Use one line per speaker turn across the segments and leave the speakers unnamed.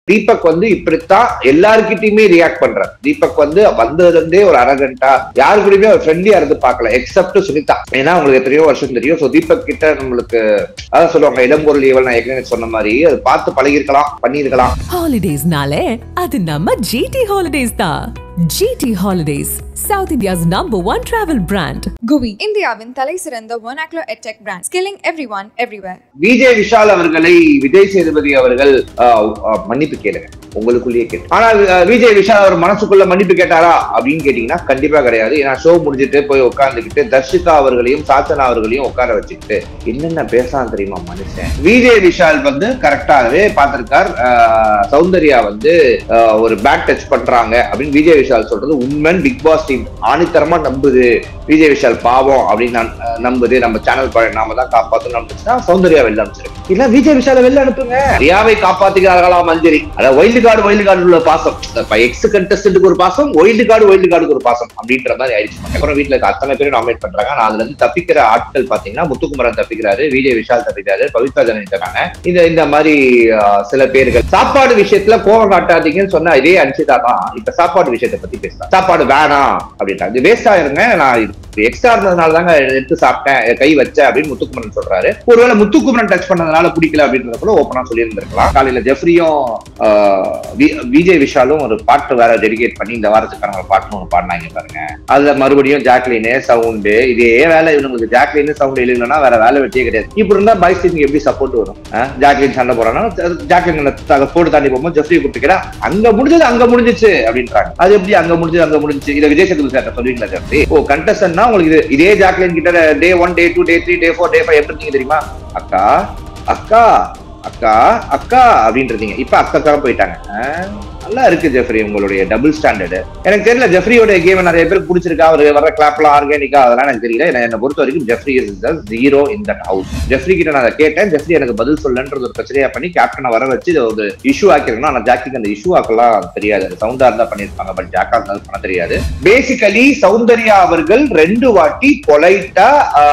தீபக் வந்து இப்படித்தான் எல்லார்கிட்டயுமே ரியாக்ட் பண்றார் தீபக் வந்து வந்ததுல இருந்தே ஒரு அரகண்டா யாரு கூடயுமே ஒரு ஃப்ரெண்ட்லியா இருந்து பார்க்கல எக்ஸப்ட் சுனிதா ஏன்னா உங்களுக்கு எத்தனையோ வருஷம் தெரியும் சோ தீபக் கிட்ட நம்மளுக்கு அதான் சொல்லுவாங்க இடம்பொருள் ஏவல் நான் ஏற்கனவே சொன்ன மாதிரி அது பார்த்து பழகிருக்கலாம் பண்ணியிருக்கலாம்
ஹாலிடேஸ்னாலே அது நம்ம ஜிடி ஹாலிடேஸ் தான் GT holidays south India's number one travel brand
குவி இந்தியாவின் தலை சிறந்த vernacular edtech brand skilling everyone everywhere
Vijay Vishal அவர்களை விஜய் சேதுபதி அவர்கள் ஆஹ், ஆஹ், மன்னிப்பு கேளுங்க உங்களுக்குள்ளேயே கேட்டு ஆனா அஹ், விஜய் விஷால் அவர் மனசுக்குள்ள மன்னிப்பு கேட்டாரா அப்படின்னு கேட்டீங்கன்னா கண்டிப்பா கிடையாது ஏன்னா ஷோ முடிஞ்சிட்டு போய் உட்கார்ந்துக்கிட்டு தர்ஷிகா அவர்களையும் சாச்சனா அவர்களையும் உட்கார வச்சுக்கிட்டு என்னென்ன பேசலாம் தெரியுமா மனுஷன் விஜய் விஷால் வந்து கரெக்டாகவே பார்த்திருக்கார் ஆஹ், சௌந்தர்யா வந்து ஆஹ், ஒரு பேட் டச் பண்றாங்க அப்படின்னு விஜய் விஷால் சொல்றது உண்மைன்னு பிக் பாஸ் டீம் ஆணித்தரமா நம்புது விஜய் விஷால் பாவம் அப்படின்னு நான், அஹ், நம்புது நம்ம சேனல் நாம தான் காப்பாத்தணும் நம்புச்சுன்னா சௌந்தர்யா வெளில அனுப்பிச்சிருக்கு இல்ல விஜய் விஷால வெளில அனுப்புங்க ரியாவை காப்பாத்துகிறார்களா மஞ்சரி அதாவது வைல்டு கார்டு வைல்டு கார்டு உள்ள பாசம் எக்ஸ் கண்டஸ்டன்ட்டுக்கு ஒரு பாசம் வைல்டு கார்டு வைல்டு கார்டுக்கு ஒரு பாசம் அப்படின்ற மாதிரி ஆயிடுச்சு அப்புறம் வீட்டுல இருக்க அத்தனை பேரும் நாமினேட் பண்றாங்க ஆனா அதுல இருந்து தப்பிக்கிற ஆட்கள் பாத்தீங்கன்னா முத்துக்குமரன் தப்பிக்கிறாரு விஜய் விஷால் தப்பிக்கிறாரு பவித்ரா ஜனனி தராங்க இந்த இந்த மாதிரி ஆஹ், சில பேர்கள் சாப்பாடு விஷயத்துல கோவம் காட்டாதீங்கன்னு சொன்னா இதே அனுப்பிச்சுட்டா தான் இப்ப சாப்பாடு விஷயத்தை பத்தி பேசலாம் சாப்பாடு வேணாம் அப்படின்ட்டாங்க இது வேஸ்ட் ஆயிருங்க நான் இது எக்ஸ்ட்ரா இருந்ததுனால தாங்க எடுத்து சாப்பிட்டேன் கை வச்சேன் அப்படின்னு முத்துக்குமரன் சொல்றாரு ஒருவேளை முத்துக்குமரன் டச் பண்ணதுனால பிடிக்கல அப்படின்றத கூட ஓப்பனா சொல்லியிருந்திருக்கலாம் காலையில ஜெஃப்ரியும் ஆஹ், வி- விஜய் விஷாலும் ஒரு பாட்டு வேற டெடிகேட் பண்ணி இந்த வாரத்துக்கான ஒரு பாட்டுன்னு ஒன்று பாடினாங்க பாருங்க அதுல மறுபடியும் ஜாக்லினு சவுண்டு இதே வேலை இவங்களுக்கு ஜாக்லின் சவுண்ட் இல்லைன்னா வேற வேலை வெட்டியே கிடையாது இப்படி இருந்தா பாய்ஸ் டீமுக்கு எப்படி சப்போர்ட் வரும் ஆஹ், ஜாக்லின் சண்டை போறானா ஜாக்லின் போட்டு தாண்டி போகும்போது ஜெஃப்ரி கூப்பிட்டுக்கிறா அங்க முடிஞ்சது அங்க முடிஞ்சிச்சு அப்படின்றாங்க அது எப்படி அங்க முடிஞ்சது அங்க முடிஞ்சிச்சு இதை விஜய் சேதுபதி சார் சொல்லுவீங்களா ஜெஃப்ரி ஓ கண்டஸ்டன்ட்னா உங்களுக்கு இது இதே ஜாக்லின் கிட்ட day one day two day three day four day five எப்படி இருக்கீங்க தெரியுமா அக்கா அக்கா அக்கா அக்கா அப்படின்றீங்க இப்ப அக்காக்காக போயிட்டாங்க ஆஹ், நல்லா இருக்கு ஜெஃப்ரி உங்களுடைய டபுள் ஸ்டாண்டர்டு எனக்கு தெரியல ஜெஃப்ரியோட கேம் நிறைய பேருக்கு பிடிச்சிருக்கா அவர் வர கிளாப்லாம் ஆர்கானிக்கா அதெல்லாம் எனக்கு தெரியல என்ன- என்னை பொறுத்த வரைக்கும் Jeffrey is zero in that house Jeffrey கிட்ட நான் அதை கேட்டேன் ஜெஃப்ரி எனக்கு பதில் சொல்லன்றது ஒரு பிரச்சனையா பண்ணி கேப்டனை வர வச்சு இதை ஒரு இஷ்யூ ஆக்கிருக்கணும் ஆனா ஜாக்கிக்கு அந்த இஷ்யூ ஆக்கலாம் தெரியாது அது சவுண்டா இருந்தா பண்ணிருப்பாங்க பட் ஜாக்கா இருந்தாலும் பண்ண தெரியாது பேசிக்கலி சௌந்தர்யா அவர்கள் ரெண்டு வாட்டி பொலைட்டா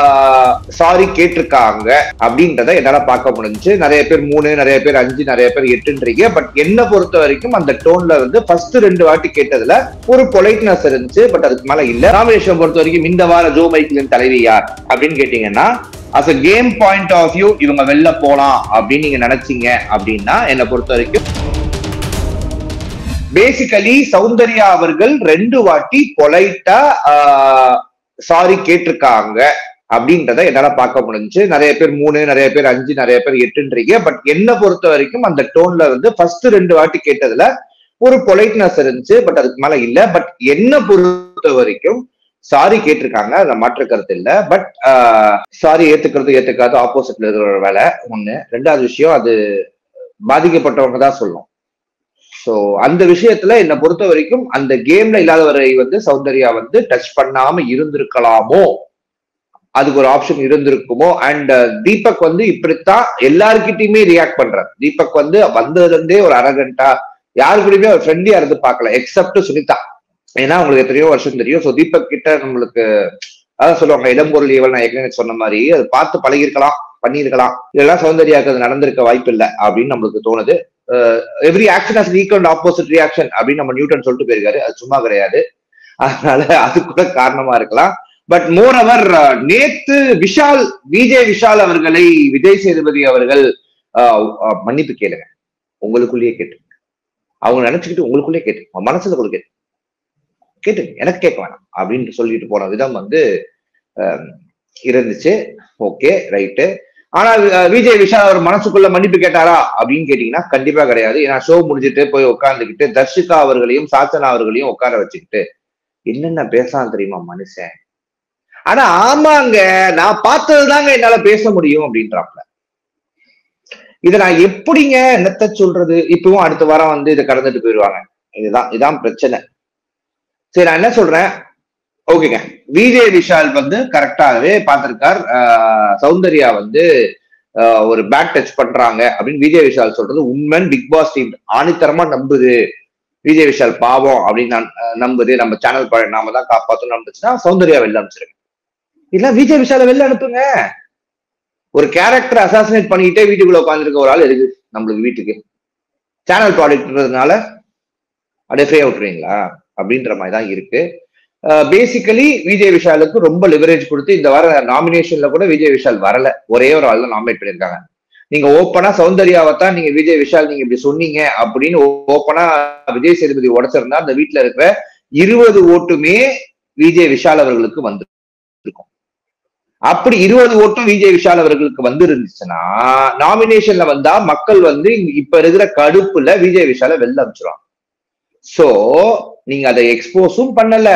சாரி கேட்டிருக்காங்க அப்படின்றத என்னால பார்க்க முடிஞ்சுச்சு நிறைய பேர் மூணு நிறைய பேர் அஞ்சு நிறைய பேர் எட்டுன்றீங்க பட் என்ன பொறுத்த வரைக்கும் அந்த டோன்ல வந்து ஃபர்ஸ்ட் ரெண்டு வாட்டி கேட்டதுல ஒரு பொலைட்னஸ் இருந்துச்சு பட் அதுக்கு மேல இல்ல ராமேஸ்வரம் பொறுத்த வரைக்கும் இந்த வார ஜோ மைக்கிளின் தலைவி யார் அப்படின்னு கேட்டீங்கன்னா as a game point of view இவங்க வெளில போலாம் அப்படின்னு நீங்க நினைச்சீங்க அப்படின்னா என்னை பொறுத்த வரைக்கும் பேசிக்கலி சௌந்தர்யா அவர்கள் ரெண்டு வாட்டி பொலைட்டா சாரி கேட்டிருக்காங்க அப்படின்றத என்னால பார்க்க முடிஞ்சுச்சு நிறைய பேர் மூணு நிறைய பேர் அஞ்சு நிறைய பேர் எட்டுன்றீங்க பட் என்ன பொறுத்த வரைக்கும் அந்த டோன்ல வந்து ஃபர்ஸ்ட் ரெண்டு வாட்டி கேட்டதுல ஒரு பொலைட்னஸ் இருந்துச்சு பட் அதுக்கு மேல இல்ல பட் என்ன பொறுத்த வரைக்கும் சாரி கேட்டிருக்காங்க அதுல மாற்று கருத்து இல்ல பட் சாரி ஏத்துக்கிறது ஏத்துக்காது ஆப்போசிட்ல இருக்கிற ஒரு வேலை ஒண்ணு ரெண்டாவது விஷயம் அது பாதிக்கப்பட்டவங்க தான் சொல்லணும் சோ அந்த விஷயத்துல என்னை பொறுத்த வரைக்கும் அந்த கேம்ல இல்லாதவரை வந்து சௌந்தர்யா வந்து டச் பண்ணாம இருந்திருக்கலாமோ அதுக்கு ஒரு ஆப்ஷன் இருந்திருக்குமோ அண்ட் தீபக் வந்து இப்படித்தான் எல்லார்கிட்டயுமே ரியாக்ட் பண்றார் தீபக் வந்து வந்ததுல இருந்தே ஒரு அரகண்டா யாரு கூடயுமே ஒரு ஃப்ரெண்ட்லியா இருந்து பார்க்கல எக்ஸப்ட் சுனிதா ஏன்னா உங்களுக்கு எத்தனையோ வருஷம் தெரியும் சோ தீபக் கிட்ட நம்மளுக்கு அதான் சொல்லுவாங்க இடம்பொருள் ஏவல் நான் ஏற்கனவே சொன்ன மாதிரி அது பார்த்து பழகிருக்கலாம் பண்ணியிருக்கலாம் இதெல்லாம் சௌந்தர்யாக்கு அது நடந்திருக்க வாய்ப்பு இல்லை அப்படின்னு நம்மளுக்கு தோணுது every action has equal opposite reaction அப்படின்னு நம்ம நியூட்டன் சொல்லிட்டு போயிருக்காரு அது சும்மா கிடையாது அதனால அது கூட காரணமா இருக்கலாம் பட் மோர் அவர் நேத்து விஷால் விஜய் விஷால் அவர்களை விஜய் சேதுபதி அவர்கள் ஆஹ், ஆஹ், மன்னிப்பு கேளுங்க உங்களுக்குள்ளேயே கேட்டு அவங்க நினைச்சுக்கிட்டு உங்களுக்குள்ளேயே கேட்டு உங்க மனசுல கூட கேட்டு கேட்டு எனக்கு கேட்க வேணாம் அப்படின்னு சொல்லிட்டு போன விதம் வந்து ஆஹ், இருந்துச்சு ஓகே ரைட்டு ஆனா அஹ், விஜய் விஷால் அவர் மனசுக்குள்ள மன்னிப்பு கேட்டாரா அப்படின்னு கேட்டீங்கன்னா கண்டிப்பா கிடையாது ஏன்னா ஷோ முடிஞ்சிட்டு போய் உட்கார்ந்துக்கிட்டு தர்ஷிகா அவர்களையும் சாச்சனா அவர்களையும் உட்கார வச்சுக்கிட்டு என்னென்ன பேசலாம் தெரியுமா மனுஷன் ஆனா ஆமாங்க நான் பார்த்ததுதாங்க என்னால பேச முடியும் அப்படின்றாப்ல இத நான் எப்படிங்க என்னத்த சொல்றது இப்பவும் அடுத்த வாரம் வந்து இதை கடந்துட்டு போயிடுவாங்க இதுதான் இதான் பிரச்சனை சரி நான் என்ன சொல்றேன் ஓகேங்க விஜய் விஷால் வந்து கரெக்டாகவே பார்த்திருக்கார் ஆஹ் சௌந்தர்யா வந்து ஆஹ் ஒரு பேட் டச் பண்றாங்க அப்படின்னு விஜய் விஷால் சொல்றது உண்மைன்னு பிக் பாஸ் டீம் ஆணித்தரமா நம்புது விஜய் விஷால் பாவம் அப்படின்னு நான் அஹ், நம்புது நம்ம சேனல் நாம தான் காப்பாத்தணும் நம்புச்சுன்னா சௌந்தர்யா வெளில அனுப்பிச்சிருங்க இல்ல விஜய் விஷால வெளில அனுப்புங்க ஒரு கேரக்டர் அசாசினேட் பண்ணிக்கிட்டே வீட்டுக்குள்ள உட்காந்துருக்க ஒரு ஆள் இருக்கு நம்மளுக்கு வீட்டுக்கு சேனல் ப்ராடக்ட்ன்றதுனால அப்படியே ஃப்ரீ விட்டுறீங்களா அப்படின்ற மாதிரி தான் இருக்கு பேசிக்கலி விஜய் விஷாலுக்கு ரொம்ப லிவரேஜ் கொடுத்து இந்த வார நாமினேஷன்ல கூட விஜய் விஷால் வரல ஒரே ஒரு ஆள் தான் நாமினேட் பண்ணியிருக்காங்க நீங்க ஓப்பனா சௌந்தர்யாவை தான் நீங்க விஜய் விஷால் நீங்க இப்படி சொன்னீங்க அப்படின்னு ஓப்பனா விஜய் சேதுபதி உடைச்சிருந்தா அந்த வீட்டுல இருக்கிற இருபது ஓட்டுமே விஜய் விஷால் அவர்களுக்கு வந்து இருக்கும் அப்படி இருபது ஓட்டும் விஜய் விஷால் அவர்களுக்கு வந்து இருந்துச்சுன்னா நாமினேஷன்ல வந்தா மக்கள் வந்து இப்ப இருக்கிற கடுப்புல விஜய் விஷால வெளில அமிச்சிருவாங்க சோ நீங்க அதை எக்ஸ்போஸும் பண்ணல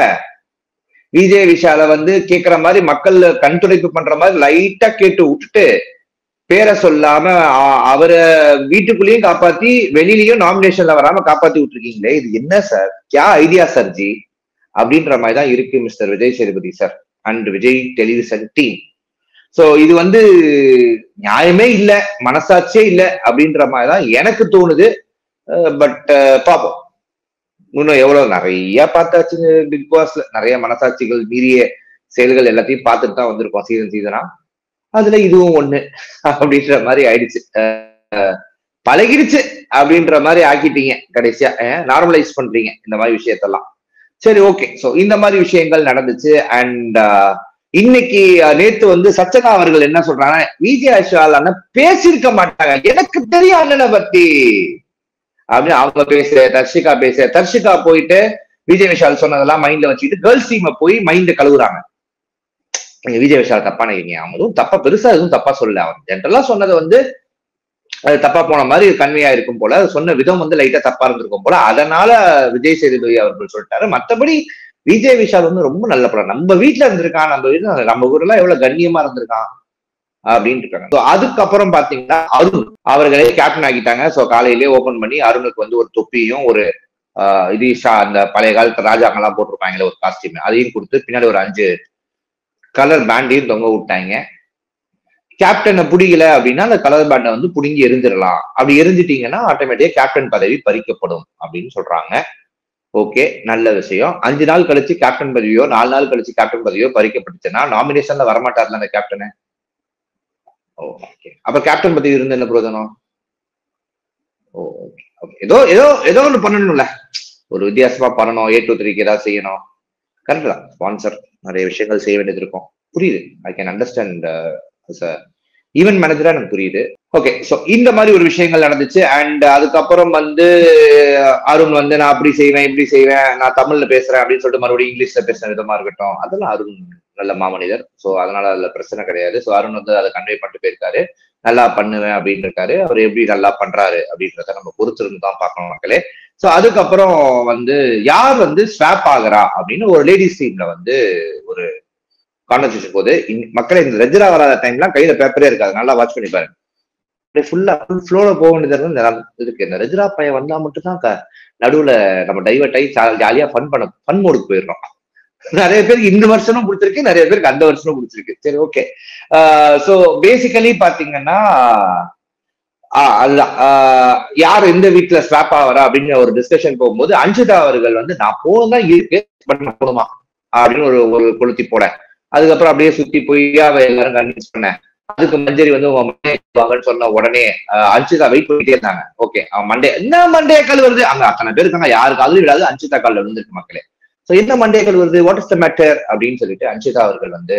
விஜய் விஷால வந்து கேக்குற மாதிரி மக்கள் கண் துடைப்பு பண்ற மாதிரி லைட்டா கேட்டு விட்டுட்டு பேரை சொல்லாம அவரை வீட்டுக்குள்ளேயும் காப்பாத்தி வெளியிலயும் நாமினேஷன்ல வராம காப்பாத்தி விட்டுருக்கீங்களே இது என்ன சார் கியா ஐடியா சார் ஜி அப்படின்ற மாதிரி தான் இருக்கு mister Vijay Sethupathi sir and Vijay television team so இது வந்து நியாயமே இல்ல மனசாட்சியே இல்ல அப்படின்ற மாதிரி தான் எனக்கு தோணுது பட் பார்ப்போம் இன்னும் எவ்வளவு நிறைய பார்த்தாச்சு பிக் பாஸ்ல நிறைய மனசாட்சிகள் மீறிய செயல்கள் எல்லாத்தையும் பார்த்துட்டு தான் வந்திருக்கோம் சீசன் சீசனா அதுல இதுவும் ஒண்ணு அப்படின்ற மாதிரி ஆயிடுச்சு பழகிடுச்சு அப்படின்ற மாதிரி ஆக்கிட்டீங்க கடைசியா நார்மலைஸ் பண்றீங்க இந்த மாதிரி விஷயத்தெல்லாம் சரி ஓகே சோ இந்த மாதிரி விஷயங்கள் நடந்துச்சு அண்ட் இன்னைக்கு நேத்து வந்து சச்சனா அவர்கள் என்ன சொல்றாங்க விஜய் அஸ்வால் அண்ணன் பேசியிருக்க மாட்டாங்க எனக்கு தெரியும் அண்ணனை பத்தி அப்படின்னு அவங்க பேச தர்ஷிகா பேச தர்ஷிகா போயிட்டு விஜய் விஷால் சொன்னதெல்லாம் மைண்ட்ல வச்சுக்கிட்டு கேர்ள்ஸ் டீமை போய் மைண்ட கழுவுறாங்க நீங்க விஜய் விஷால் தப்பா நினைக்கிறீங்க அவங்க எதுவும் தப்பா பெருசா எதுவும் தப்பா சொல்லல அவன் ஜென்ரலா சொன்னது வந்து அது தப்பா போன மாதிரி கன்மையா இருக்கும் போல சொன்ன விதம் வந்து லைட்டா தப்பா இருந்திருக்கும் போல அதனால விஜய் சேதுபதி அவர்கள் சொல்லிட்டாரு மத்தபடி விஜய் விஷால் வந்து ரொம்ப நல்ல படம் நம்ம வீட்டுல இருந்திருக்கான் நம்ம வீட்டுல நம்ம ஊர்ல எவ்வளவு கண்ணியமா இருந்திருக்கான் அப்படின்ட்டு இருக்காங்க அதுக்கப்புறம் பாத்தீங்கன்னா அருண் அவர்களே கேப்டன் ஆகிட்டாங்க சோ காலையிலேயே ஓபன் பண்ணி அருணுக்கு வந்து ஒரு தொப்பியும் ஒரு இது அந்த பழைய காலத்து ராஜாங்கெல்லாம் போட்டிருப்பாங்களே ஒரு காஸ்டியூம் அதையும் கொடுத்து பின்னாடி ஒரு அஞ்சு கலர் பேண்டையும் தொங்க விட்டாங்க கேப்டனை பிடிக்கல அப்படின்னா அந்த கலர் பேண்டை வந்து புடுங்கி எரிஞ்சிடலாம் அப்படி எரிஞ்சிட்டீங்கன்னா ஆட்டோமேட்டிக்கா கேப்டன் பதவி பறிக்கப்படும் அப்படின்னு சொல்றாங்க ஓகே நல்ல விஷயம் அஞ்சு நாள் கழிச்சு கேப்டன் பதவியோ நாலு நாள் கழிச்சு கேப்டன் பதவியோ பறிக்கப்பட்டுச்சுன்னா நாமினேஷன்ல வரமாட்டார்ல அந்த கேப்டனு ஓகே அப்ப கேப்டன் பதவி இருந்து என்ன பிரயோஜனம் ஓ ஓகே ஓகே ஏதோ ஏதோ ஏதோ ஒன்று பண்ணணும்ல ஒரு வித்தியாசமா பண்ணணும் ஏ டூ த்ரீக்கு ஏதாவது செய்யணும் கரெக்ட் தான் ஸ்பான்சர் நிறைய விஷயங்கள் செய்ய வேண்டியது இருக்கும் புரியுது ஐ கேன் அண்டர்ஸ்டாண்ட் ஈவென்ட் மேனேஜரா எனக்கு புரியுது ஓகே ஸோ இந்த மாதிரி ஒரு விஷயங்கள் நடந்துச்சு அண்ட் அதுக்கப்புறம் வந்து அருண் வந்து நான் அப்படி செய்வேன் இப்படி செய்வேன் நான் தமிழ்ல பேசுறேன் அப்படின்னு சொல்லிட்டு மறுபடியும் இங்கிலீஷ்ல பேசுற விதமா இருக்கட்டும் அதெல்லாம் அருண் நல்ல மாமனிதர் ஸோ அதனால அதுல பிரச்சனை கிடையாது ஸோ அருண் வந்து அதை கன்வே பண்ணிட்டு போயிருக்காரு நல்லா பண்ணுவேன் அப்படின்னு இருக்காரு அவர் எப்படி நல்லா பண்றாரு அப்படின்றத நம்ம பொறுத்திருந்து தான் பார்க்கணும் மக்களே ஸோ அதுக்கப்புறம் வந்து யார் வந்து ஸ்வாப் ஆகுறா அப்படின்னு ஒரு லேடிஸ் டீம்ல வந்து ஒரு கான்வர்சேஷன் போது மக்களை இந்த ரெஜிரா வராத டைம்லாம் கையில பேப்பரே இருக்காது நல்லா வாட்ச் பண்ணி பாருங்க ஃபுல்லா ஃபுல் ஃப்ளோல போக வேண்டியது இருக்கு இந்த ரெஜிரா பையன் வந்தா மட்டும்தான் நடுவுல நம்ம டைவர்ட் ஆகி ஜாலியா ஃபன் பண்ண ஃபன் மோடுக்கு போயிடுறோம் நிறைய பேருக்கு இந்த வருஷமும் பிடிச்சிருக்கு நிறைய பேருக்கு அந்த வருஷமும் பிடிச்சிருக்கு சரி ஓகே ஸோ பேசிக்கலி பாத்தீங்கன்னா அதுதான் யார் எந்த வீட்டுல ஸ்வாப் ஆகிறா அப்படின்னு ஒரு டிஸ்கஷன் போகும்போது அஞ்சுதா அவர்கள் வந்து நான் போகணும் இருக்கு பட் நான் போகணுமா அப்படின்னு ஒரு ஒரு கொளுத்தி போட அதுக்கப்புறம் அப்படியே சுத்தி போய் அவ எல்லாரும் கன்வின்ஸ் பண்ணேன் அதுக்கு மஞ்சரி வந்து உங்க மண்டே வாங்கன்னு சொன்ன உடனே அஞ்சுதா வெயிட் பண்ணிட்டே இருந்தாங்க ஓகே அவன் மண்டே என்ன மண்டே கல் வருது அங்க அத்தனை பேர் இருக்காங்க யாருக்கு அது விடாது அஞ்சுதா காலில் விழுந்திருக்கு மக்களே ஸோ என்ன மண்டேக்கள் வருது வாட் இஸ் த மேட்டர் அப்படின்னு சொல்லிட்டு அஞ்சிதா அவர்கள் வந்து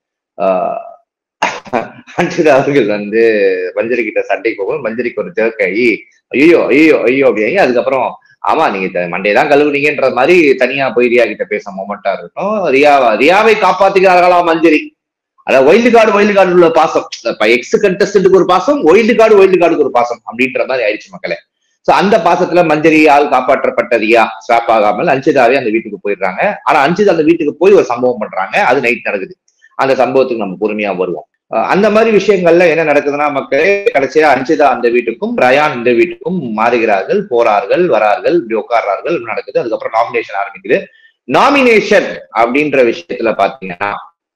அஞ்சிதா அவர்கள் வந்து மஞ்சரி கிட்ட சண்டைக்கு போகும் மஞ்சரிக்கு ஒரு ஜெர்க்காயி ஐயோ ஐயோ ஐயோ அப்படிங்க அதுக்கப்புறம் ஆமா நீங்க மண்டே தான் கழுவுனீங்கன்ற மாதிரி தனியா போய் ரியா கிட்ட பேச மொமெண்டா இருக்கும் ரியாவா ரியாவை காப்பாத்துகிறார்களா மஞ்சரி அதாவது ஒயில்டு கார்டு ஒயில்டு கார்டு உள்ள பாசம் எக்ஸ் கண்டஸ்டன்ட்டுக்கு ஒரு பாசம் ஒயில்டு கார்டு ஒயில்டு கார்டுக்கு ஒரு பாசம் அப்படின்ற மாதிரி ஆயிடுச்சு மக்களே சோ அந்த பாசத்துல மஞ்சரியால் காப்பாற்றப்பட்ட ரியா ஸ்வாப் ஆகாமல் அஞ்சிதாவே அந்த வீட்டுக்கு போயிடுறாங்க ஆனா அஞ்சிதா அந்த வீட்டுக்கு போய் ஒரு சம்பவம் பண்றாங்க அது நைட் நடக்குது அந்த சம்பவத்துக்கு நம்ம பொறுமையா வருவோம் அந்த மாதிரி விஷயங்கள்ல என்ன நடக்குதுன்னா மக்களே கடைசியா அஞ்சிதா அந்த வீட்டுக்கும் ரயான் இந்த வீட்டுக்கும் மாறுகிறார்கள் போறார்கள் வரார்கள் இப்படி உட்கார்றார்கள் நடக்குது அதுக்கப்புறம் நாமினேஷன் ஆரம்பிக்குது நாமினேஷன் அப்படின்ற விஷயத்துல பாத்தீங்கன்னா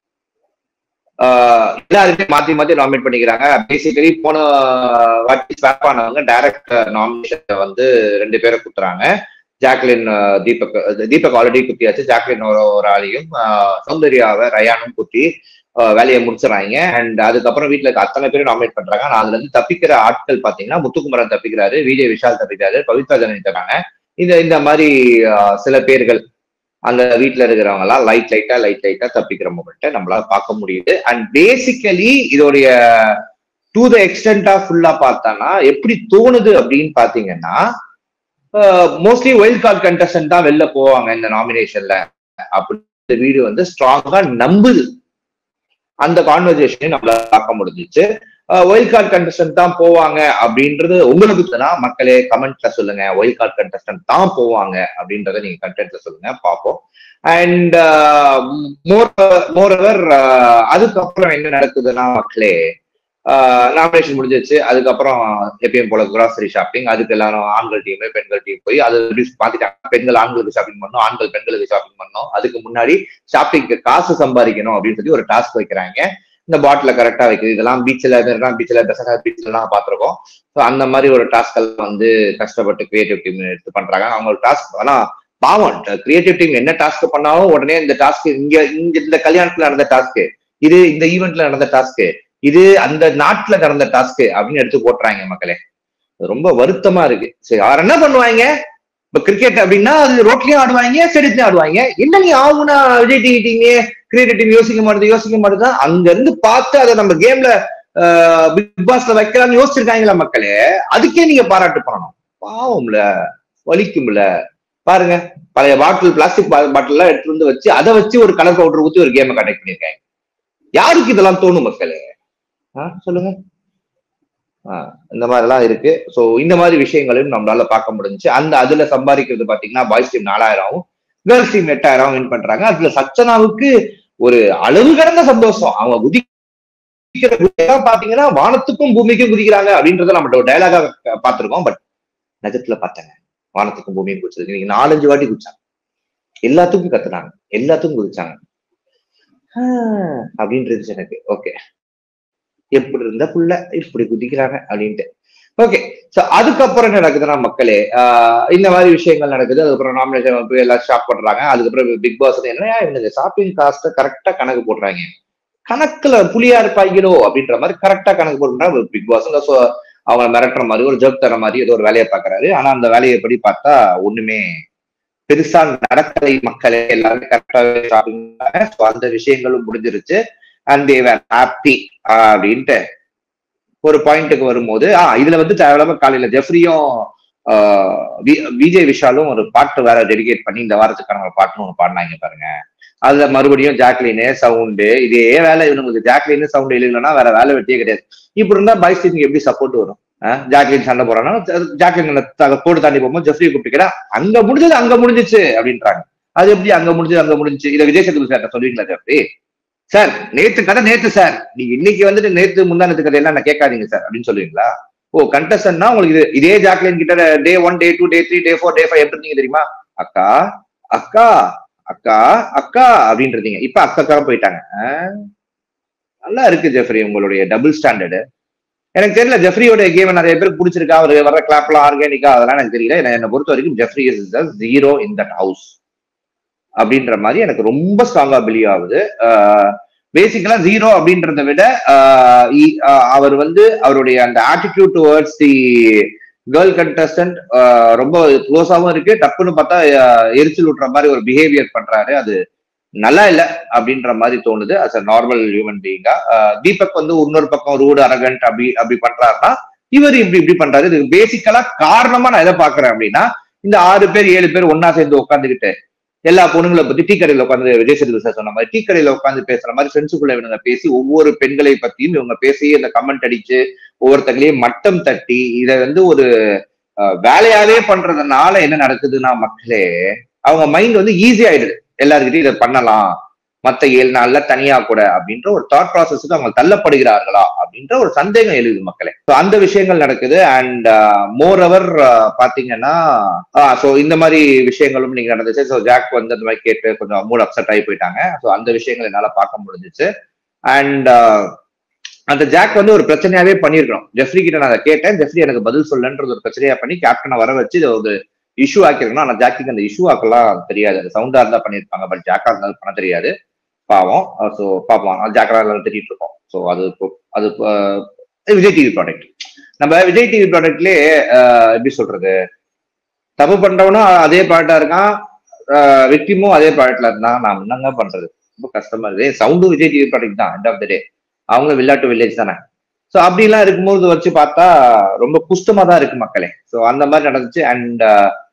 எல்லாருமே மாத்தி மாத்தி நாமினேட் பண்ணிக்கிறாங்க பேசிக்கலி போன வாட்டி ஸ்வாப் ஆனவங்க டைரக்ட் நாமினேஷன் வந்து ரெண்டு பேரை குத்துறாங்க ஜாக்லின் தீபக் தீபக் ஆல்ரெடி குத்தியாச்சு ஜாக்லின் ஒரு ஒரு ஆளையும் சௌந்தர்யாவை ரயானும் குத்தி அஹ், வேலையை முடிச்சிடறாங்க அண்ட் அதுக்கப்புறம் வீட்டுல இருக்க அத்தனை பேரும் நாமினேட் பண்றாங்க ஆனா அதுல இருந்து தப்பிக்கிற ஆட்கள் பாத்தீங்கன்னா முத்துக்குமரன் தப்பிக்கிறாரு விஜய் விஷால் தப்பிக்கிறாரு பவித்ரா ஜனனி தராங்க இந்த இந்த மாதிரி அஹ், சில பேர்கள் அந்த வீட்டுல இருக்கிறவங்க எல்லாம் லைட் லைட்டா லைட் லைட்டா தப்பிக்கிற மூமெண்ட்டை நம்மளால பார்க்க முடியுது அண்ட் பேசிக்கலி இதோடைய டு த எக்ஸ்டென்டா ஃபுல்லா பார்த்தானா எப்படி தோணுது அப்படின்னு பாத்தீங்கன்னா மோஸ்ட்லி வைல்ட் கார்டு கண்டஸ்டன்ட் தான் வெளில போவாங்க இந்த நாமினேஷன்ல அப்படி இந்த வீடு வந்து ஸ்ட்ராங்கா நம்புது அந்த கான்வர்சேஷனையும் நம்மளால பார்க்க முடிஞ்சிச்சு ஒயில் கார்டு கண்டஸ்டன்ட் தான் போவாங்க அப்படின்றது உங்களுக்கு தான் மக்களே கமெண்ட்ல சொல்லுங்க ஒயில் கார்டு கண்டஸ்டன்ட் தான் போவாங்க அப்படின்றத நீங்க கண்டென்ட்ல சொல்லுங்க பார்ப்போம் அண்ட் மோர் மோரவர் அதுக்கப்புறம் என்ன நடக்குதுன்னா மக்களே நாமினேஷன் முடிஞ்சிச்சு அதுக்கப்புறம் எப்பயும் போல கிராசரி ஷாப்பிங் அதுக்கு எல்லாரும் ஆண்கள் டீம் பெண்கள் டீம் போய் அது மாத்திட்டாங்க பெண்கள் ஆண்களுக்கு ஷாப்பிங் பண்ணணும் ஆண்கள் பெண்களுக்கு ஷாப்பிங் பண்ணணும் அதுக்கு முன்னாடி ஷாப்பிங்க்கு காசு சம்பாதிக்கணும் அப்படின்னு சொல்லி ஒரு டாஸ்க் வைக்கிறாங்க இந்த பாட்டில கரெக்டா வைக்குது இதெல்லாம் பீச்சில் இதெல்லாம் பீச்சில் பெசக பீச்சில் எல்லாம் பார்த்துருக்கோம் ஸோ அந்த மாதிரி ஒரு டாஸ்க் எல்லாம் வந்து கஷ்டப்பட்டு கிரியேட்டிவ் டீம் எடுத்து பண்றாங்க அவங்க ஒரு டாஸ்க் ஆனா பாவம் கிரியேட்டிவ் டீம் என்ன டாஸ்க் பண்ணாலும் உடனே இந்த டாஸ்க் இங்க இங்க இந்த கல்யாணத்துல நடந்த டாஸ்க் இது இந்த ஈவெண்ட்ல நடந்த டாஸ்க் இது அந்த நாட்டுல நடந்த டாஸ்க் அப்படின்னு எடுத்து போட்டுறாங்க மக்களே அது ரொம்ப வருத்தமா இருக்கு சரி யார் என்ன பண்ணுவாங்க இப்ப கிரிக்கெட் அப்படின்னா அது ரோட்லயும் ஆடுவாங்க ஸ்டேடியத்துலயும் ஆடுவாங்க என்ன நீ ஆகுனா Vijay TV team creative team யோசிக்க மாட்டேது யோசிக்க மாட்டேது அங்க இருந்து பார்த்து அதை நம்ம கேம்ல பிக் பாஸ்ல வைக்கலாம்னு யோசிச்சிருக்காங்களா மக்களே அதுக்கே நீங்க பாராட்டு பண்ணணும் பாவம்ல வலிக்கும்ல பாருங்க பழைய பாட்டில் பிளாஸ்டிக் பாட்டில் எல்லாம் எடுத்து வந்து வச்சு அதை வச்சு ஒரு கலர் பவுடர் ஊத்தி ஒரு கேமை கண்டக்ட் பண்ணிருக்காங்க யாருக்கு இதெல்லாம் தோணும் மக்களே ஆ, சொல்லுங்க ஆ, இந்த மாதிரி எல்லாம் இருக்கு சோ இந்த மாதிரி விஷயங்களையும் நம்மளால பார்க்க முடிஞ்சுச்சு அந்த அதுல சம்பாதிக்கிறது பாத்தீங்கன்னா பாய்ஸ் டீம் நாலாயிரம் கேர்ள்ஸ் டீம் எட்டாயிரம் வின் பண்றாங்க அதுல சச்சனாவுக்கு ஒரு அளவு கடந்த சந்தோஷம் அவங்க குதிக்கிற குதியெல்லாம் பாத்தீங்கன்னா வானத்துக்கும் பூமிக்கும் குதிக்கிறாங்க அப்படின்றத நம்ம ஒரு டைலாகா பார்த்திருக்கோம் பட் நிஜத்துல பார்த்தாங்க வானத்துக்கும் பூமியும் குதிச்சது இன்னைக்கு நாலஞ்சு வாட்டி குதிச்சாங்க எல்லாத்துக்கும் கத்துனாங்க எல்லாத்துக்கும் குதிச்சாங்க ஆஹ் அப்படின்னு இருந்துச்சு எனக்கு ஓகே எப்படி இருந்த புள்ள இப்படி குதிக்கிறாங்க அப்படின்ட்டு ஓகே சோ அதுக்கப்புறம் என்ன நடக்குதுன்னா மக்களே ஆஹ் இந்த மாதிரி விஷயங்கள் நடக்குது அதுக்கப்புறம் நாமினேஷன் போய் எல்லாம் ஷாப் பண்றாங்க அதுக்கப்புறம் பிக் பாஸ் என்ன இவனுங்க ஷாப்பிங் காஸ்ட்டை கரெக்டா கணக்கு போடுறாங்க கணக்குல புலியா இருப்பாங்களோ அப்படின்ற மாதிரி கரெக்டா கணக்கு போடுறாங்க பிக் பாஸ் அவங்க மிரட்டுற மாதிரி ஒரு ஜோக் தர மாதிரி ஏதோ ஒரு வேலையை பாக்குறாரு ஆனா அந்த வேலையை படி பார்த்தா ஒண்ணுமே பெருசா நடக்கலை மக்களே எல்லாருமே கரெக்டாவே ஷாப்பிங் அந்த விஷயங்களும் முடிஞ்சிருச்சு அண்ட் தேவர் ஹாப்பி அப்படின்ட்டு ஒரு பாயிண்ட்டுக்கு வரும்போது ஆ இதுல வந்து தேவையில்லாம காலையில ஜெஃப்ரியும் ஆஹ் வி- விஜய் விஷாலும் ஒரு பாட்டு வேற டெடிகேட் பண்ணி இந்த வாரத்துக்கான ஒரு பாட்டுன்னு ஒன்று பாடினாங்க பாருங்க அதுல மறுபடியும் ஜாக்லினு சவுண்டு இதே வேலை இவனுக்கு ஜாக்லின் சவுண்ட் இல்லைன்னா வேற வேலை வெட்டியே கிடையாது இப்படி இருந்தா பாய்ஸ் டீமுக்கு எப்படி சப்போர்ட் வரும் ஆஹ் ஜாக்லின் சண்டை போறானா ஜாக்லின் கோடு தாண்டி போகும்போது ஜெஃப்ரியை கூப்பிட்டுக்கிறா அங்க முடிஞ்சது அங்க முடிஞ்சிச்சு அப்படின்றாங்க அது எப்படி அங்க முடிஞ்சது அங்க முடிஞ்சுச்சு இதை விஜய் சேதுபதி சார் சொல்லுவீங்களா ஜெஃப்ரி சார் நேத்து கதை நேத்து சார் நீங்க இன்னைக்கு வந்துட்டு நேத்து முந்தானத்து கதையெல்லாம் நான் கேட்காதீங்க சார் அப்படின்னு சொல்லுவீங்களா ஓ கண்டஸ்டன்ட்னா உங்களுக்கு இது இதே ஜாக்லின் கிட்ட day one day two day three day four day five எப்படி இருந்தீங்க தெரியுமா அக்கா அக்கா அக்கா அக்கா அப்படின்றீங்க இப்ப அக்கா போயிட்டாங்க ஆ? நல்லா இருக்கு ஜெஃப்ரி உங்களுடைய டபுள் ஸ்டாண்டர்டு எனக்கு தெரியல ஜெஃப்ரியோட கேம் நிறைய பேருக்கு பிடிச்சிருக்கா அவர் வர கிளாப்லாம் ஆர்கானிக்கா அதெல்லாம் எனக்கு தெரியல ஏன்னா என்னை பொறுத்த வரைக்கும் Jeffrey is zero in that house அப்படின்ற மாதிரி எனக்கு ரொம்ப ஸ்ட்ராங்கா பிலீவ் ஆகுது பேசிக்கலா ஜீரோ அப்படின்றத விட ஆஹ் இ- ஆஹ் அவர் வந்து அவருடைய அந்த attitude towards the girl contestant ரொம்ப க்ளோஸாவும் இருக்கு டப்புன்னு பார்த்தா ஆஹ் எரிச்சல் விட்டுற மாதிரி ஒரு பிஹேவியர் பண்றாரு அது நல்லா இல்ல அப்படின்ற மாதிரி தோணுது அஸ் அ நார்மல் ஹியூமன் பீயிங்கா தீபக் வந்து இன்னொரு பக்கம் ரூடு அரகண்ட் அப்படி அப்படி பண்றாருன்னா இவர் இப்படி இப்படி பண்றாரு இது பேசிக்கலா காரணமா நான் எதை பாக்குறேன் அப்படின்னா இந்த ஆறு பேர் ஏழு பேர் ஒன்னா சேர்ந்து உட்காந்துக்கிட்டு எல்லா பொண்ணுங்களை பத்தி டீ கடையில உட்காந்து விஜய் சேதுபதி சார் சொன்ன மாதிரி டீ கடையில உட்காந்து பேசுற மாதிரி ஃப்ரெண்ட்ஸுக்குள்ள இவங்க பேசி ஒவ்வொரு பெண்களை பத்தியும் இவங்க பேசி அந்த கமெண்ட் அடிச்சு ஒவ்வொருத்தங்களையும் மட்டம் தட்டி இதை வந்து ஒரு அஹ், வேலையாவே பண்றதுனால என்ன நடக்குதுன்னா மக்களே அவங்க மைண்ட் வந்து ஈஸி ஆயிடுது எல்லாருக்கிட்டையும் இதை பண்ணலாம் மத்த ஏழு நாள்ல தனியா கூட அப்படின்ற ஒரு தாட் ப்ராசஸ்க்கு அவங்க தள்ளப்படுகிறார்களா அப்படின்ற ஒரு சந்தேகம் எழுது மக்களே So, அந்த விஷயங்கள் நடக்குது அண்ட் மோர் அவர் பாத்தீங்கன்னா ஸோ இந்த மாதிரி விஷயங்களும் நீங்க நடந்துச்சு ஸோ ஜாக் வந்து அந்த மாதிரி கேட்டு கொஞ்சம் மூட் அப்செட் ஆகி போயிட்டாங்க ஸோ அந்த விஷயங்கள் என்னால பார்க்க முடிஞ்சிச்சு அண்ட் அந்த ஜாக் வந்து ஒரு பிரச்சனையாவே பண்ணிருக்கணும் ஜெஃப்ரி கிட்ட நான் அதை கேட்டேன் ஜெஃப்ரி எனக்கு பதில் சொல்லன்றது ஒரு பிரச்சனையா பண்ணி கேப்டனை வர வச்சு இதை ஒரு இஷ்யூ ஆக்கிருக்கணும் ஆனா ஜாக்கிக்கு அந்த இஷ்யூ ஆக்கலாம் தெரியாது அது சவுண்டா இருந்தா பண்ணிருப்பாங்க பட் ஜாக்கா இருந்தாலும் பண்ண தெரியாது பாவம் ஸோ பார்ப்போம் அது ஜாக்கிரதை திட்டிட்டு இருக்கோம் ஸோ அது இப்போ- அது அஹ், விஜய் டிவி ப்ராடக்ட் நம்ம விஜய் டிவி ப்ராடக்ட்லயே எப்படி சொல்றது தப்பு பண்றவனும் அதே ப்ராடக்டா இருக்கான் விக்டிமும் அதே ப்ராடக்ட்ல இருந்தா நாம் என்னங்க பண்றது ரொம்ப கஷ்டமா இருக்கு சவுண்டும் விஜய் டிவி ப்ராடக்ட் தான் எண்ட் ஆஃப் த டே அவங்களும் வில்லாட்டு வில்லேஜ் தானே ஸோ அப்படிலாம் இருக்கும்போது வச்சு பார்த்தா ரொம்ப குஷ்டமா தான் இருக்கு மக்களே ஸோ அந்த மாதிரி நடந்துச்சு அண்ட்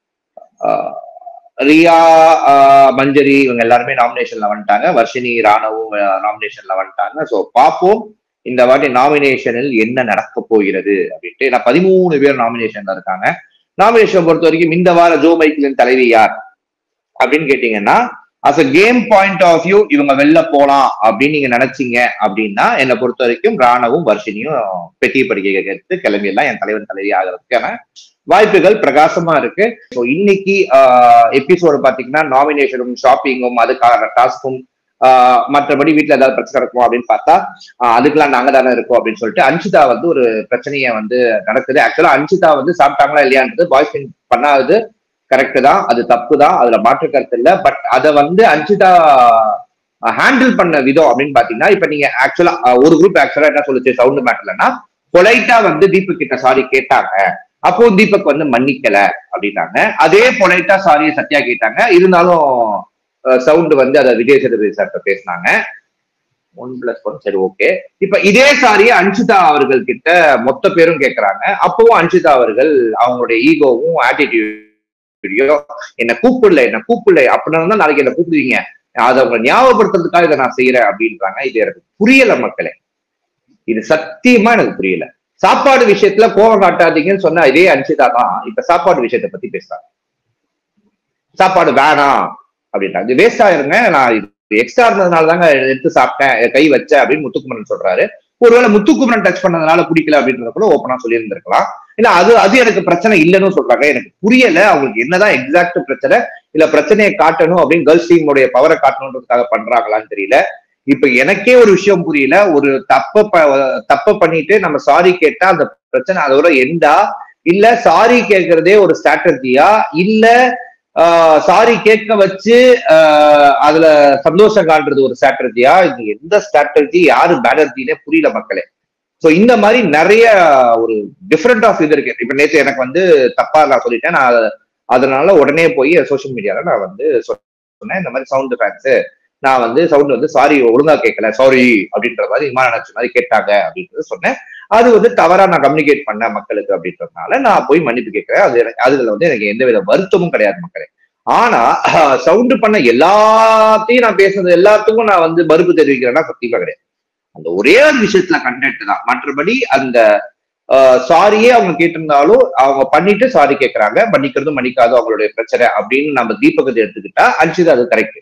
ரியா ஆஹ் மஞ்சரி இவங்க எல்லாருமே நாமினேஷன்ல வந்துட்டாங்க வர்ஷினி ராணவும் நாமினேஷன்ல வந்துட்டாங்க ஸோ பார்ப்போம் இந்த வாட்டி நாமினேஷனில் என்ன நடக்க போகிறது அப்படின்ட்டு நான் பதிமூணு பேர் நாமினேஷன்ல இருக்காங்க நாமினேஷன் பொறுத்த வரைக்கும் இந்த வார ஜோ மைக்கிளின் தலைவி யார் அப்படின்னு கேட்டீங்கன்னா as a game point of view இவங்க வெளில போலாம் அப்படின்னு நீங்க நினைச்சீங்க அப்படின்னா என்னை பொறுத்த வரைக்கும் ராணவும் வர்ஷினியும் பெட்டி படிக்க கேட்டு கிளம்பிடலாம் என் தலைவன் தலைவி ஆகிறதுக்கான வாய்ப்புகள் பிரகாசமா இருக்கு ஸோ இன்னைக்கு எபிசோடு பாத்தீங்கன்னா நாமினேஷனும் ஷாப்பிங்கும் அதுக்கான டாஸ்க்கும் மற்றபடி வீட்டுல ஏதாவது பிரச்சனை இருக்கும் அப்படின்னு பார்த்தா ஆஹ் அதுக்கெல்லாம் நாங்க தானே இருக்கோம் அப்படின்னு சொல்லிட்டு அன்ஷிதா வந்து ஒரு பிரச்சனையை வந்து நடக்குது ஆக்சுவலா அன்ஷிதா வந்து சாப்பிட்டாங்களா இல்லையான்றது பாய்ஸ் பண்ணாதது கரெக்ட் தான் அது தப்பு தான் அதுல மாற்று கருத்து இல்ல பட் அதை வந்து அன்ஷிதா ஹேண்டில் பண்ண விதம் அப்படின்னு பாத்தீங்கன்னா இப்ப நீங்க ஆக்சுவலா ஒரு குரூப் ஆக்சுவலா என்ன சொல்லுச்சு சவுண்ட் மேட்டர்லன்னா பொலைட்டா வந்து தீபக் கிட்ட சாரி கேட்டாங்க அப்போ தீபக் வந்து மன்னிக்கல அப்படின்னாங்க அதே பொலைட்டா சாரியை சத்யா கேட்டாங்க இருந்தாலும் சவுண்ட் வந்து அதை விஜய் சேதுபதி சார்ட்ட பேசினாங்க ஒன் பிளஸ் ஒன் சரி ஓகே இப்ப இதே சாரியை அன்ஷிதா அவர்கள் கிட்ட மொத்த பேரும் கேட்கறாங்க அப்பவும் அன்ஷிதா அவர்கள் அவங்களுடைய ஈகோவும் ஆட்டிடியூடையோ என்ன கூப்பிடல என்ன கூப்பிடல அப்படின்னா தான் நாளைக்கு என்ன கூப்பிடுவீங்க அதை அவங்க ஞாபகப்படுத்துறதுக்காக இதை நான் செய்யறேன் அப்படின்றாங்க இது எனக்கு புரியல மக்களே இது சத்தியமா எனக்கு புரியல சாப்பாடு விஷயத்துல கோவம் காட்டாதீங்கன்னு சொன்னா இதே அன்ஷிதா தான் இப்ப சாப்பாடு விஷயத்தை பத்தி பேசுறாங்க சாப்பாடு வேணாம் அப்படின்றாங்க இது வேஸ்ட் ஆயிருங்க நான் இது எக்ஸ்ட்ரா இருந்ததுனால தாங்க எடுத்து சாப்பிட்டேன் கை வச்சேன் அப்படின்னு முத்துக்குமரன் சொல்றாரு ஒருவேளை முத்துக்குமரன் டச் பண்ணதுனால பிடிக்கல அப்படின்றத கூட ஓப்பனா சொல்லியிருந்திருக்கலாம் இல்ல அது அது எனக்கு பிரச்சனை இல்லைன்னு சொல்றாங்க எனக்கு புரியல அவங்களுக்கு என்னதான் எக்ஸாக்ட் பிரச்சனை இல்ல பிரச்சனையை காட்டணும் அப்படின்னு கேர்ள்ஸ் டீமுடைய பவரை காட்டணுன்றதுக்காக பண்றாங்களான்னு தெரியல இப்ப எனக்கே ஒரு விஷயம் புரியல ஒரு தப்ப தப்ப பண்ணிட்டு நம்ம சாரி கேட்டா அந்த பிரச்சனை அதோட எண்டா இல்ல சாரி கேட்கறதே ஒரு ஸ்ட்ராட்டஜியா இல்ல சாரி கேட்க வச்சு அதுல சந்தோஷம் காண்றது ஒரு ஸ்ட்ராட்டஜியா இது எந்த ஸ்ட்ராட்டஜி யாரு பேனர்ஜினே புரியல மக்களே சோ இந்த மாதிரி நிறைய ஒரு டிஃப்ரெண்ட் ஆஃப் இது இருக்கு இப்ப நேற்று எனக்கு வந்து தப்பா நான் சொல்லிட்டேன் நான் அதனால உடனே போய் சோசியல் மீடியால நான் வந்து சொன்னேன் இந்த மாதிரி சவுண்ட் ஃபேன்ஸ் நான் வந்து சவுண்ட் வந்து சாரி ஒழுங்கா கேட்கல சாரி அப்படின்ற மாதிரி விமான நினைச்ச மாதிரி கேட்டாங்க அப்படின்றது சொன்னேன் அது வந்து தவறா நான் கம்யூனிகேட் பண்ண மக்களுக்கு அப்படின்றதுனால நான் போய் மன்னிப்பு கேட்கிறேன் அது அதுல வந்து எனக்கு எந்த வித வருத்தமும் கிடையாது மக்களே ஆனா சவுண்ட் பண்ண எல்லாத்தையும் நான் பேசுனது எல்லாத்துக்கும் நான் வந்து மறுப்பு தெரிவிக்கிறேன்னா சத்தியமா கிடையாது அந்த ஒரே ஒரு விஷயத்துல கண்டென்ட் தான் மற்றபடி அந்த சாரியே அவங்க கேட்டிருந்தாலும் அவங்க பண்ணிட்டு சாரி கேட்கறாங்க மன்னிக்கிறதும் மன்னிக்காதும் அவங்களுடைய பிரச்சனை அப்படின்னு நம்ம தீபகத்தை எடுத்துக்கிட்டா அன்ஷிதா அது கரெக்ட்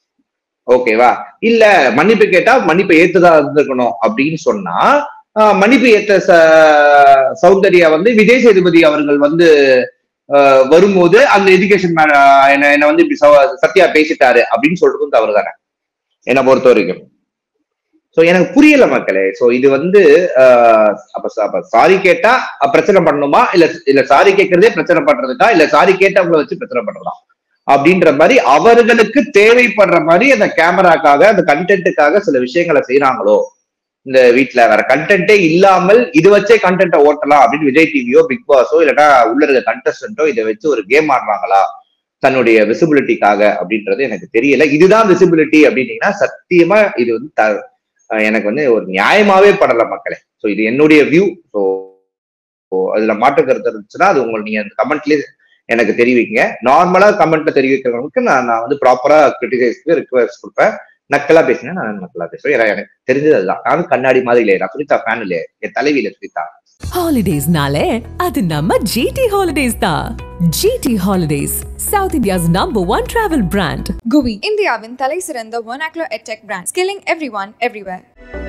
ஓகேவா இல்ல மன்னிப்பு கேட்டா மன்னிப்பை ஏத்துதான் இருந்திருக்கணும் அப்படின்னு சொன்னா மன்னிப்பு ஏத்த சௌந்தர்யா வந்து விஜய் சேதுபதி அவர்கள் வந்து வரும்போது அந்த எஜுகேஷன் என்ன என்ன வந்து இப்படி சத்யா பேசிட்டாரு அப்படின்னு சொல்றதும் தவறு தானே என்னை பொறுத்த வரைக்கும் சோ எனக்கு புரியல மக்களே சோ இது வந்து அப்ப சாரி கேட்டா பிரச்சனை பண்ணணுமா இல்ல இல்ல சாரி கேட்கறதே பிரச்சனை பண்றதுக்கா இல்ல சாரி கேட்டவங்களை வச்சு பிரச்சனை பண்றதா அப்படின்ற மாதிரி அவர்களுக்கு தேவைப்படுற மாதிரி அந்த கேமராக்காக அந்த கண்டென்ட்டுக்காக சில விஷயங்களை செய்யறாங்களோ இந்த வீட்டுல வேற கண்டென்ட்டே இல்லாமல் இது வச்சே கண்டென்ட்டை ஓட்டலாம் அப்படின்னு விஜய் டிவியோ பிக் பாஸோ இல்லைன்னா உள்ள இருக்க கண்டஸ்டன்ட்டோ இதை வச்சு ஒரு கேம் ஆடுறாங்களா தன்னுடைய விசிபிலிட்டிக்காக அப்படின்றது எனக்கு தெரியல இதுதான் விசிபிலிட்டி அப்படின்னீங்கன்னா சத்தியமா இது வந்து எனக்கு வந்து ஒரு நியாயமாவே படல மக்களே ஸோ இது என்னுடைய வியூ ஸோ அதுல மாற்று கருத்து இருந்துச்சுன்னா அது உங்களுக்கு நீங்க அந்த கமெண்ட்லயே எனக்கு தெரிவிங்க நார்மலா கமெண்ட்ல தெரிவிக்கிறவங்களுக்கு நான் நான் வந்து ப்ராப்பரா கிரிட்டிசைஸ்க்கு ரிக்வஸ்ட் கொடுப்பேன் நக்கலா பேசினேன் நான் நக்கலா பேசுவேன் ஏன்னா எனக்கு தெரிஞ்சது அதுதான் நானும் கண்ணாடி மாதிரி இல்லையே நான் சுனிதா ஃபேன் இல்லையே என் தலைவியில சுனிதா
ஹாலிடேஸ்னாலே அது நம்ம ஜிடி ஹாலிடேஸ் தான் GT holidays south India's number one travel brand
GUI, இந்தியாவின் தலை சிறந்த vernacular edtech brand, skilling everyone everywhere.